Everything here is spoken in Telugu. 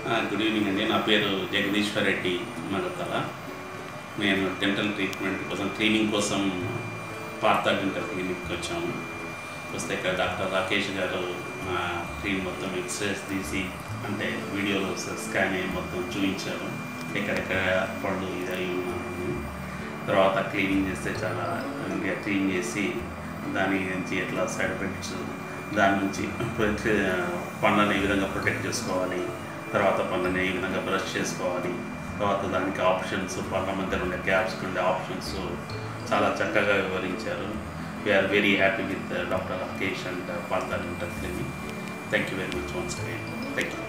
గుడ్ ఈవినింగ్ అండి నా పేరు జగదీశ్వర్ రెడ్డి మగతల నేను డెంటల్ ట్రీట్మెంట్ కోసం క్లీనింగ్ కోసం పార్థ డెంటల్ క్లినిక్కి వచ్చాము వస్తే ఇక్కడ డాక్టర్ రాకేష్ గారు నా క్లీన్ మొత్తం ఎక్స్రేస్ తీసి అంటే వీడియోలో స్కాన్ అయ్యి మొత్తం చూపించారు ఎక్కడెక్కడ పళ్ళు ఇదై ఉన్నాను తర్వాత క్లీనింగ్ చేస్తే చాలా ఇంకా క్లీన్ చేసి దాని నుంచి ఎట్లా సైడ్ ఎఫెక్ట్స్ దాని నుంచి ప్రతి పళ్ళని ఏ విధంగా ప్రొటెక్ట్ చేసుకోవాలి తర్వాత పళ్ళని ఏ విధంగా బ్రష్ చేసుకోవాలి తర్వాత దానికి ఆప్షన్స్ పళ్ళ మధ్య ఉండే గ్యాప్స్ ఉండే ఆప్షన్స్ చాలా చక్కగా వివరించారు we're very happy with doctor Rakesh and Partha dental clinic thank you very much once again thank you